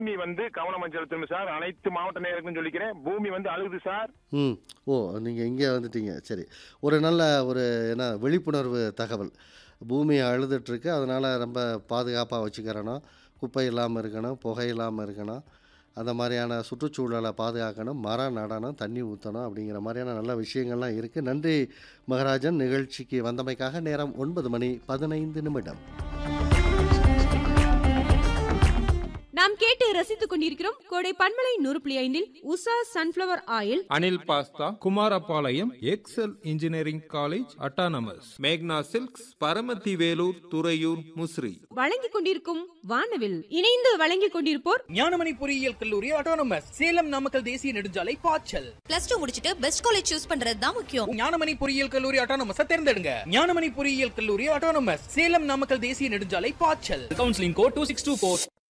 பூமி வந்து கவனம் செலுத்தணும் சார் அனைத்து மாவட்ட நேருக்கும் சொல்லிக்கிறேன் பூமி வந்து அழுகுது சார் ம் ஓ நீங்கள் இங்கே வந்துட்டீங்க சரி ஒரு நல்ல ஒரு என்ன விழிப்புணர்வு தகவல் பூமி அழுதுட்ருக்கு அதனால் ரொம்ப பாதுகாப்பாக வச்சுக்கிறணும் குப்பை இல்லாமல் இருக்கணும் புகை இல்லாமல் இருக்கணும் அந்த மாதிரியான சுற்றுச்சூழலை பாதுகாக்கணும் மரம் நடணும் தண்ணி ஊற்றணும் அப்படிங்கிற மாதிரியான நல்ல விஷயங்கள்லாம் இருக்குது நன்றி மகராஜன் நிகழ்ச்சிக்கு வந்தமைக்காக நேரம் ஒன்பது மணி பதினைந்து நிமிடம் நாம் கேட்டு ரசித்துக் கொண்டிருக்கிறோம் கோடை பன்மலை நூறு புள்ளி ஐந்தில் Usha sunflower oil Anil pasta Kumarapalayam Excel engineering college autonomous மேக்னா சில்க்ஸ் பரமத்தி வேலூர் துறையூர் முசிறி வழங்கிக் கொண்டிருக்கும் வானவில் இணைந்து வழங்கிக் கொண்டிருப்போர் ஞானமணி பொறியியல் கல்லூரி ஆட்டோனமஸ் சேலம் நாமக்கல் தேசிய நெடுஞ்சாலை பாய்ச்சல் பிளஸ் டூ முடிச்சிட்டு பெஸ்ட் காலேஜ் சூஸ் பண்றது தான் முக்கியம் ஞானமணி பொறியியல் கல்லூரி ஆட்டோனமஸ் தேர்ந்தெடுங்க ஞானமணி பொறியியல் கல்லூரி ஆட்டோனமஸ் சேலம் நாமக்கல் தேசிய நெடுஞ்சாலை பாய்ச்சல் counselling code two six two four